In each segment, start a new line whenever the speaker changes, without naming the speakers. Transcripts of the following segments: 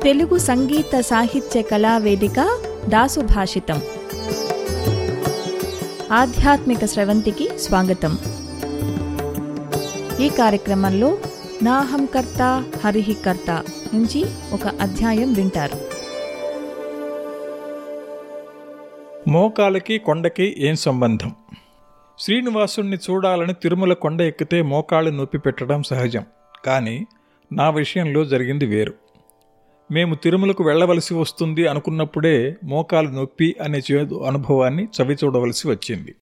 తెలుగు సంగీత సాహిత్య కళా వేదిక దాసు భాషితం ఆధ్యాత్మిక స్రవంతికి స్వాగతం ఈ కార్యక్రమంలో నాహం కర్త హరిహి కర్త నుంచి ఒక అధ్యాయం వింటారు
మోకాలకి కొండకి ఏం సంబంధం శ్రీనివాసుణ్ణి చూడాలని తిరుమల కొండ ఎక్కితే మోకాళ్ళు నొప్పి పెట్టడం సహజం కానీ నా విషయంలో జరిగింది వేరు మేము తిరుమలకు వెళ్ళవలసి వస్తుంది అనుకున్నప్పుడే మోకాలు నొప్పి అనే చేదు అనుభవాన్ని చవి చూడవలసి వచ్చింది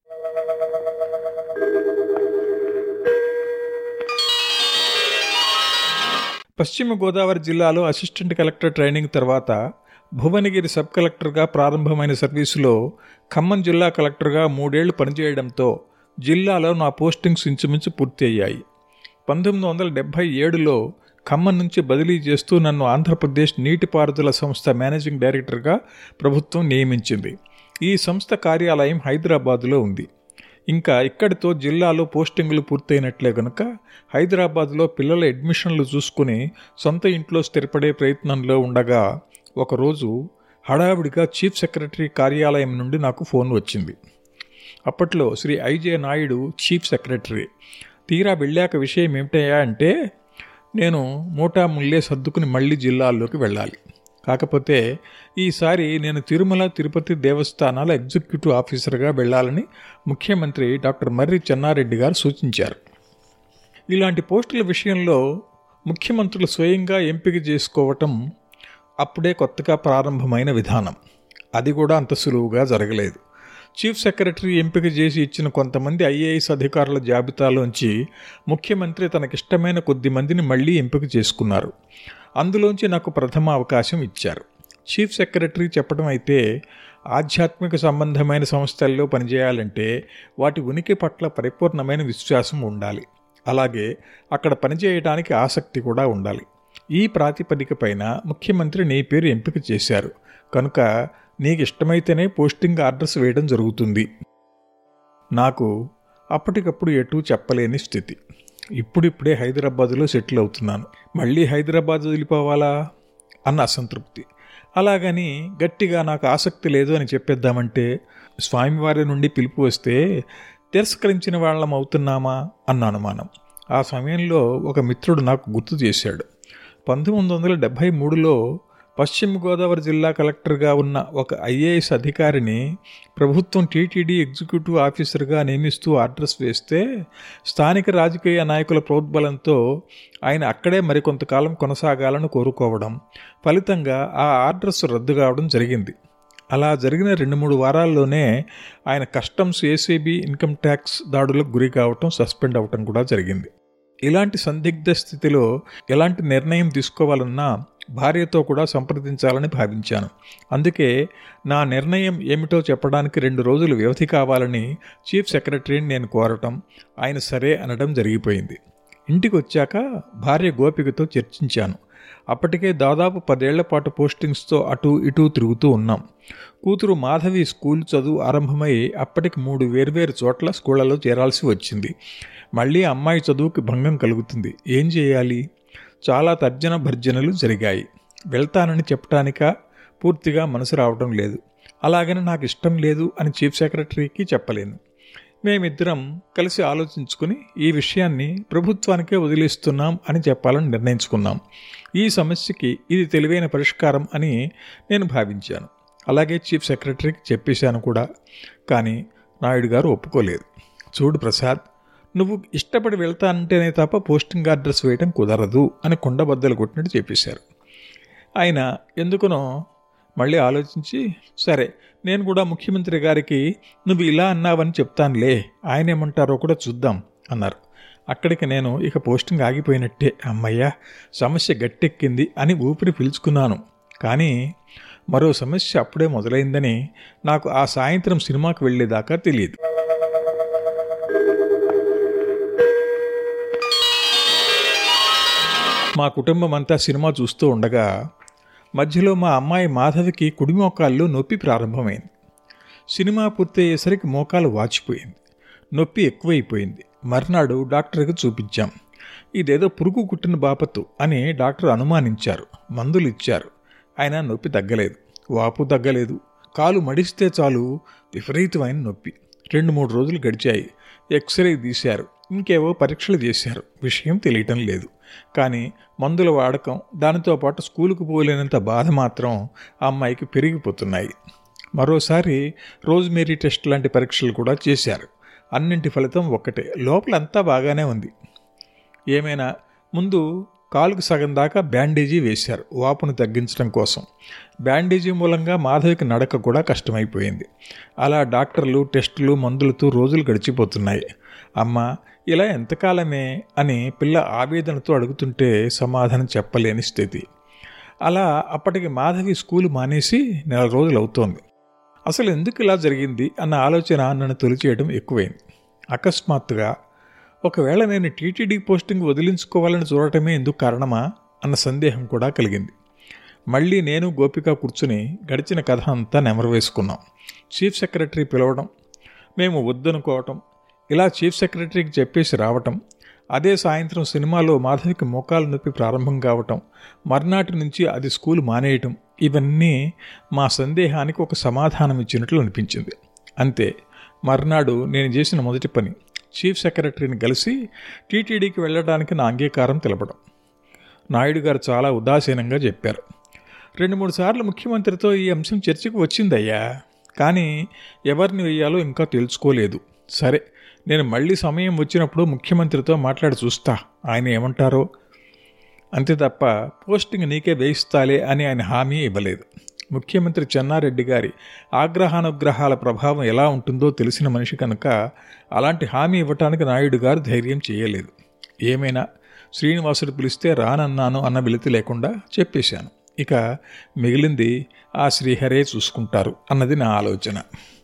పశ్చిమ గోదావరి జిల్లాలో అసిస్టెంట్ కలెక్టర్ ట్రైనింగ్ తర్వాత భువనగిరి సబ్ కలెక్టర్గా ప్రారంభమైన సర్వీసులో ఖమ్మం జిల్లా కలెక్టర్గా మూడేళ్లు పనిచేయడంతో జిల్లాలో నా పోస్టింగ్స్ ఇంచుమించు పూర్తి అయ్యాయి పంతొమ్మిది వందల డెబ్భై ఏడులో ఖమ్మం నుంచి బదిలీ చేస్తూ నన్ను ఆంధ్రప్రదేశ్ నీటిపారుదల సంస్థ మేనేజింగ్ డైరెక్టర్గా ప్రభుత్వం నియమించింది ఈ సంస్థ కార్యాలయం హైదరాబాదులో ఉంది ఇంకా ఇక్కడితో జిల్లాలో పోస్టింగులు పూర్తయినట్లే గనుక హైదరాబాద్లో పిల్లల అడ్మిషన్లు చూసుకుని సొంత ఇంట్లో స్థిరపడే ప్రయత్నంలో ఉండగా ఒకరోజు హడావిడిగా చీఫ్ సెక్రటరీ కార్యాలయం నుండి నాకు ఫోన్ వచ్చింది అప్పట్లో Shri I J Naidu chief secretary తీరా వెళ్ళాక విషయం ఏమిటయ్యా అంటే నేను మూటా ముల్లే సర్దుకుని మళ్ళీ జిల్లాల్లోకి వెళ్ళాలి కాకపోతే ఈసారి నేను తిరుమల తిరుపతి దేవస్థానాల ఎగ్జిక్యూటివ్ ఆఫీసర్గా వెళ్ళాలని ముఖ్యమంత్రి డాక్టర్ మర్రి చెన్నారెడ్డి గారు సూచించారు ఇలాంటి పోస్టుల విషయంలో ముఖ్యమంత్రులు స్వయంగా ఎంపిక చేసుకోవటం అప్పుడే కొత్తగా ప్రారంభమైన విధానం అది కూడా అంత సులువుగా జరగలేదు చీఫ్ సెక్రటరీ ఎంపిక చేసి ఇచ్చిన కొంతమంది ఐఏఎస్ అధికారుల జాబితాలోంచి ముఖ్యమంత్రి తనకిష్టమైన కొద్ది మందిని మళ్ళీ ఎంపిక చేసుకున్నారు అందులోంచి నాకు ప్రథమ అవకాశం ఇచ్చారు చీఫ్ సెక్రటరీ చెప్పడం అయితే ఆధ్యాత్మిక సంబంధమైన సంస్థల్లో పనిచేయాలంటే వాటి ఉనికి పట్ల పరిపూర్ణమైన విశ్వాసం ఉండాలి అలాగే అక్కడ పనిచేయడానికి ఆసక్తి కూడా ఉండాలి ఈ ప్రాతిపదిక పైన ముఖ్యమంత్రి నీ పేరు ఎంపిక చేశారు కనుక నీకు ఇష్టమైతేనే పోస్టింగ్ ఆర్డర్స్ వేయడం జరుగుతుంది నాకు అప్పటికప్పుడు ఎటూ చెప్పలేని స్థితి ఇప్పుడిప్పుడే హైదరాబాదులో సెటిల్ అవుతున్నాను మళ్ళీ హైదరాబాద్ వదిలిపోవాలా అన్న అసంతృప్తి అలాగని గట్టిగా నాకు ఆసక్తి లేదు అని చెప్పేద్దామంటే స్వామివారి నుండి పిలుపు వస్తే తిరస్కరించిన వాళ్ళం అవుతున్నామా అన్న అనుమానం ఆ సమయంలో ఒక మిత్రుడు నాకు గుర్తు చేశాడు పంతొమ్మిది వందల డెబ్భై మూడులో పశ్చిమ గోదావరి జిల్లా కలెక్టర్గా ఉన్న ఒక ఐఏఎస్ అధికారిని ప్రభుత్వం టీటీడీ ఎగ్జిక్యూటివ్ ఆఫీసర్గా నియమిస్తూ అడ్రస్ వేస్తే స్థానిక రాజకీయ నాయకుల ప్రోద్బలంతో ఆయన అక్కడే మరికొంతకాలం కొనసాగాలని కోరుకోవడం ఫలితంగా ఆ ఆర్డర్స్ రద్దు కావడం జరిగింది అలా జరిగిన రెండు మూడు వారాల్లోనే ఆయన కస్టమ్స్ ఏసీబీ ఇన్కమ్ ట్యాక్స్ దాడులకు గురి కావటం సస్పెండ్ అవ్వటం కూడా జరిగింది ఇలాంటి సందిగ్ధ స్థితిలో ఎలాంటి నిర్ణయం తీసుకోవాలన్నా భార్యతో కూడా సంప్రదించాలని భావించాను అందుకే నా నిర్ణయం ఏమిటో చెప్పడానికి రెండు రోజులు వ్యవధి కావాలని చీఫ్ సెక్రటరీని నేను కోరటం ఆయన సరే అనడం జరిగిపోయింది ఇంటికి వచ్చాక భార్య గోపికతో చర్చించాను అప్పటికే దాదాపు పదేళ్ల పాటు పోస్టింగ్స్తో అటు ఇటు తిరుగుతూ ఉన్నాం కూతురు మాధవి స్కూల్ చదువు ఆరంభమై అప్పటికి మూడు వేర్వేరు చోట్ల స్కూళ్లలో చేరాల్సి వచ్చింది మళ్ళీ అమ్మాయి చదువుకి భంగం కలుగుతుంది ఏం చేయాలి చాలా తర్జన భర్జనలు జరిగాయి వెళ్తానని చెప్పటానిక పూర్తిగా మనసు రావడం లేదు అలాగని నాకు ఇష్టం లేదు అని చీఫ్ సెక్రటరీకి చెప్పలేను మేమిద్దరం కలిసి ఆలోచించుకుని ఈ విషయాన్ని ప్రభుత్వానికే వదిలేస్తున్నాం అని చెప్పాలని నిర్ణయించుకున్నాం ఈ సమస్యకి ఇది తెలివైన పరిష్కారం అని నేను భావించాను అలాగే చీఫ్ సెక్రటరీకి చెప్పేశాను కూడా కానీ నాయుడు గారు ఒప్పుకోలేదు చూడు ప్రసాద్ నువ్వు ఇష్టపడి వెళ్తానంటేనే తప్ప పోస్టింగ్ అడ్రస్ వేయడం కుదరదు అని కొండబద్దలు కొట్టినట్టు చెప్పేశారు ఆయన ఎందుకునో మళ్ళీ ఆలోచించి సరే నేను కూడా ముఖ్యమంత్రి గారికి నువ్వు ఇలా అన్నావని చెప్తానులే ఆయన ఏమంటారో కూడా చూద్దాం అన్నారు అక్కడికి నేను ఇక పోస్టింగ్ ఆగిపోయినట్టే అమ్మయ్యా సమస్య గట్టెక్కింది అని ఊపిరి పీల్చుకున్నాను కానీ మరో సమస్య అప్పుడే మొదలైందని నాకు ఆ సాయంత్రం సినిమాకు వెళ్ళేదాకా తెలియదు మా కుటుంబం అంతా సినిమా చూస్తూ ఉండగా మధ్యలో మా అమ్మాయి మాధవికి కుడి మోకాల్లో నొప్పి ప్రారంభమైంది సినిమా పూర్తయ్యేసరికి మోకాలు వాచిపోయింది నొప్పి ఎక్కువైపోయింది మర్నాడు డాక్టర్కి చూపించాం ఇదేదో పురుగు కుట్టిన బాపతు అని డాక్టర్ అనుమానించారు మందులు ఇచ్చారు అయినా నొప్పి తగ్గలేదు వాపు తగ్గలేదు కాలు మడిస్తే చాలు విపరీతమైన నొప్పి రెండు మూడు రోజులు గడిచాయి ఎక్స్రే తీశారు ఇంకేవో పరీక్షలు చేశారు విషయం తెలియటం లేదు కానీ మందుల వాడకం దానితో పాటు స్కూలుకు పోలేనంత బాధ మాత్రం ఆ అమ్మాయికి పెరిగిపోతున్నాయి మరోసారి రోజ్మేరీ టెస్ట్ లాంటి పరీక్షలు కూడా చేశారు అన్నింటి ఫలితం ఒక్కటే లోపలంతా బాగానే ఉంది ఏమైనా ముందు కాలుకు సగం దాకా బ్యాండేజీ వేశారు వాపును తగ్గించడం కోసం బ్యాండేజీ మూలంగా మాధవికి నడక కూడా కష్టమైపోయింది అలా డాక్టర్లు టెస్టులు మందులతో రోజులు గడిచిపోతున్నాయి అమ్మ ఇలా ఎంతకాలమే అని పిల్ల ఆవేదనతో అడుగుతుంటే సమాధానం చెప్పలేని స్థితి అలా అప్పటికి మాధవి స్కూలు మానేసి నెల రోజులు అవుతోంది అసలు ఎందుకు ఇలా జరిగింది అన్న ఆలోచన నన్ను తొలిచేయడం ఎక్కువైంది అకస్మాత్తుగా ఒకవేళ నేను టీటీడీ పోస్టింగ్ వదిలించుకోవాలని చూడటమే ఎందుకు కారణమా అన్న సందేహం కూడా కలిగింది మళ్ళీ నేను గోపిక కూర్చుని గడిచిన కథ అంతా నెమరు వేసుకున్నాం చీఫ్ సెక్రటరీ పిలవడం మేము వద్దనుకోవటం ఇలా చీఫ్ సెక్రటరీకి చెప్పేసి రావటం అదే సాయంత్రం సినిమాలో మాధవికి మోకాలు నొప్పి ప్రారంభం కావటం మర్నాటి నుంచి అది స్కూల్ మానేయటం ఇవన్నీ మా సందేహానికి ఒక సమాధానం ఇచ్చినట్లు అనిపించింది అంతే మర్నాడు నేను చేసిన మొదటి పని చీఫ్ సెక్రటరీని కలిసి టీటీడీకి వెళ్ళడానికి నా అంగీకారం తెలపడం నాయుడు గారు చాలా ఉదాసీనంగా చెప్పారు రెండు మూడు సార్లు ముఖ్యమంత్రితో ఈ అంశం చర్చకు వచ్చిందయ్యా కానీ ఎవరిని వెయ్యాలో ఇంకా తెలుసుకోలేదు సరే నేను మళ్ళీ సమయం వచ్చినప్పుడు ముఖ్యమంత్రితో మాట్లాడి చూస్తా ఆయన ఏమంటారో అంతే తప్ప పోస్టింగ్ నీకే వేయిస్తాలే అని ఆయన హామీ ఇవ్వలేదు ముఖ్యమంత్రి చెన్నారెడ్డి గారి ఆగ్రహానుగ్రహాల ప్రభావం ఎలా ఉంటుందో తెలిసిన మనిషి కనుక అలాంటి హామీ ఇవ్వటానికి నాయుడు గారు ధైర్యం చేయలేదు ఏమైనా శ్రీనివాసుడు పిలిస్తే రానన్నాను అన్న వెలితి లేకుండా చెప్పేశాను ఇక మిగిలింది ఆ శ్రీహరే చూసుకుంటారు అన్నది నా ఆలోచన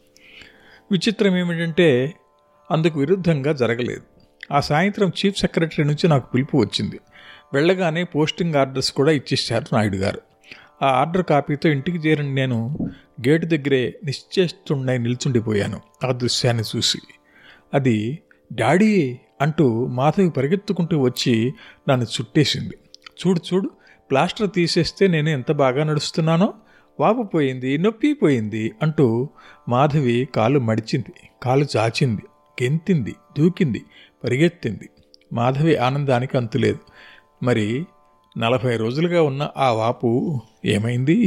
విచిత్రం ఏమిటంటే అందుకు విరుద్ధంగా జరగలేదు ఆ సాయంత్రం చీఫ్ సెక్రటరీ నుంచి నాకు పిలుపు వచ్చింది వెళ్ళగానే పోస్టింగ్ ఆర్డర్స్ కూడా ఇచ్చేశారు నాయుడు గారు ఆ ఆర్డర్ కాపీతో ఇంటికి చేరిన నేను గేటు దగ్గరే నిశ్చేస్తుండై నిల్చుండిపోయాను ఆ దృశ్యాన్ని చూసి అది డాడీ అంటూ మాధవి పరిగెత్తుకుంటూ వచ్చి నన్ను చుట్టేసింది చూడు చూడు ప్లాస్టర్ తీసేస్తే నేను ఎంత బాగా నడుస్తున్నానో వాపు పోయింది నొప్పి పోయింది అంటూ మాధవి కాలు మడిచింది కాలు చాచింది గెంతింది దూకింది పరిగెత్తింది మాధవి ఆనందానికి అంతులేదు మరి నలభై రోజులుగా ఉన్న ఆ వాపు ఏమైంది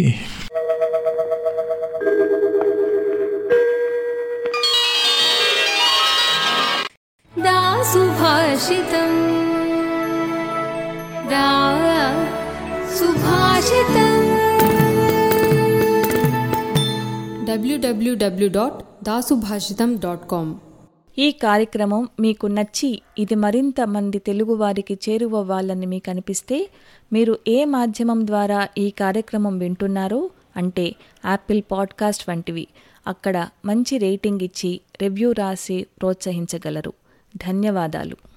दा सुभाषितम् दा सुभाषितम्
www.dasubhashitam.com
ఈ కార్యక్రమం మీకు నచ్చి ఇది మరింత మంది తెలుగువారికి చేరువవ్వాలని మీకు అనిపిస్తే మీరు ఏ మాధ్యమం ద్వారా ఈ కార్యక్రమం వింటున్నారో అంటే యాపిల్ పాడ్కాస్ట్ వంటివి అక్కడ మంచి రేటింగ్ ఇచ్చి రివ్యూ రాసి ప్రోత్సహించగలరు ధన్యవాదాలు